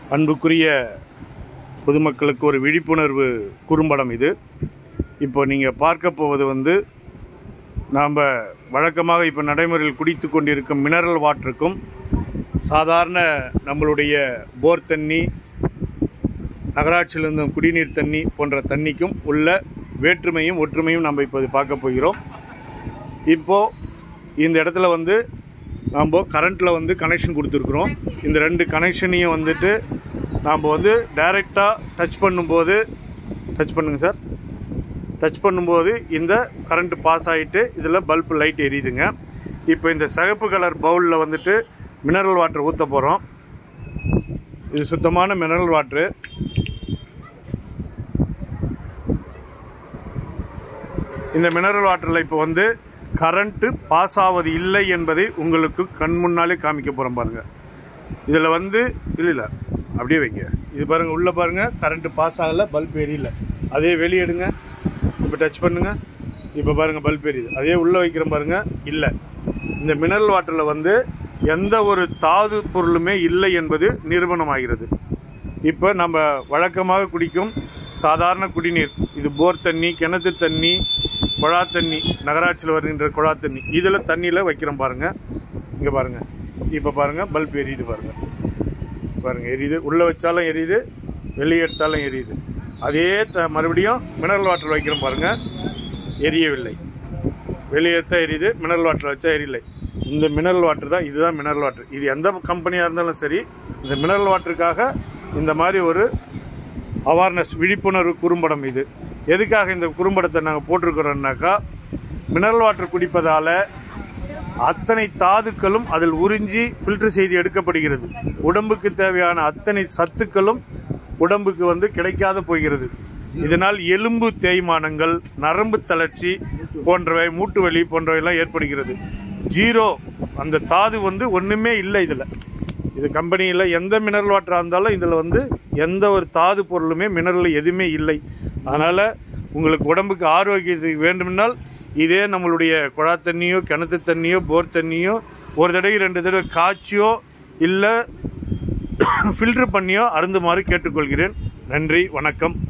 அன்புக்குரிய பொதுமக்களுக்கு ஒரு விழிப்புணர்வு குறும்படம் இது இப்போ நீங்கள் பார்க்க போவது வந்து நாம் வழக்கமாக இப்போ நடைமுறையில் குடித்து கொண்டிருக்கும் மினரல் வாட்டருக்கும் சாதாரண நம்மளுடைய போர் தண்ணி நகராட்சியிலிருந்து குடிநீர் தண்ணி போன்ற தண்ணிக்கும் உள்ள வேற்றுமையும் ஒற்றுமையும் நம்ம இப்போது பார்க்க போகிறோம் இப்போது இந்த இடத்துல வந்து நாம் கரண்ட்டில் வந்து கனெக்ஷன் கொடுத்துருக்குறோம் இந்த ரெண்டு கனெக்ஷனையும் வந்துட்டு நாம் வந்து டைரெக்டாக டச் பண்ணும்போது டச் பண்ணுங்க சார் டச் பண்ணும்போது இந்த கரண்ட் பாஸ் ஆகிட்டு இதில் பல்ப் லைட் எரியுதுங்க இப்போ இந்த சிகப்பு கலர் பவுலில் வந்துட்டு மினரல் வாட்டர் ஊற்ற போகிறோம் இது சுத்தமான மினரல் வாட்ரு இந்த மினரல் வாட்டரில் இப்போ வந்து கரண்ட்டு பாஸ் ஆவது இல்லை என்பதை உங்களுக்கு கண் முன்னாலே காமிக்க போகிறோம் பாருங்கள் இதில் வந்து இல்லை இல்லை அப்படியே வைங்க இது பாருங்கள் உள்ளே பாருங்கள் கரண்ட்டு பாஸ் ஆகலை பல்ப் எரியல அதே வெளியே எடுங்க இப்போ டச் பண்ணுங்க இப்போ பாருங்கள் பல்ப் எரியுது அதே உள்ளே வைக்கிறோம் பாருங்கள் இல்லை இந்த மினரல் வாட்டரில் வந்து எந்த ஒரு தாது பொருளுமே இல்லை என்பது நிரூபணமாகிறது இப்போ நம்ம வழக்கமாக குடிக்கும் சாதாரண குடிநீர் இது போர் தண்ணி கிணத்து தண்ணி குழா தண்ணி நகராட்சியில் வருகின்ற குழா தண்ணி இதில் தண்ணியில் வைக்கிறோம் பாருங்கள் இங்கே பாருங்கள் இப்போ பாருங்கள் பல்ப் எரியுது பாருங்கள் பாருங்கள் எரியுது உள்ளே வச்சாலும் எரியுது வெளியே எடுத்தாலும் எரியுது அதே த மறுபடியும் மினரல் வாட்டர் வைக்கிறோம் பாருங்கள் எரியவில்லை வெளியே எடுத்தால் எரியுது மினரல் வாட்டர் வச்சா எரியலை இந்த மினரல் வாட்டர் தான் இதுதான் மினரல் வாட்டர் இது எந்த கம்பெனியாக இருந்தாலும் சரி இந்த மினரல் வாட்டருக்காக இந்த மாதிரி ஒரு அவேர்னஸ் விழிப்புணர்வு குறும்படம் இது எதுக்காக இந்த குறும்படத்தை நாங்கள் போட்டிருக்கிறோம்னாக்கா மினரல் வாட்டர் குடிப்பதால் அத்தனை தாதுக்களும் அதில் உறிஞ்சி ஃபில்டர் செய்து எடுக்கப்படுகிறது உடம்புக்கு தேவையான அத்தனை சத்துக்களும் உடம்புக்கு வந்து கிடைக்காத போகிறது இதனால் எலும்பு தேய்மானங்கள் நரம்பு தளர்ச்சி போன்றவை மூட்டு வலி போன்றவையெல்லாம் ஏற்படுகிறது ஜீரோ அந்த தாது வந்து ஒன்றுமே இல்லை இதில் இது கம்பெனியில் எந்த மினரல் வாட்டராக இருந்தாலும் இதில் வந்து எந்த ஒரு தாது பொருளுமே மினரல் எதுவுமே இல்லை அதனால் உங்களுக்கு உடம்புக்கு ஆரோக்கியத்துக்கு வேண்டுமென்றால் இதே நம்மளுடைய குழா தண்ணியோ கிணத்து தண்ணியோ போர் தண்ணியோ ஒரு தடவை ரெண்டு தடவை காய்ச்சியோ இல்லை ஃபில்டர் பண்ணியோ அருந்துமாறு கேட்டுக்கொள்கிறேன் நன்றி வணக்கம்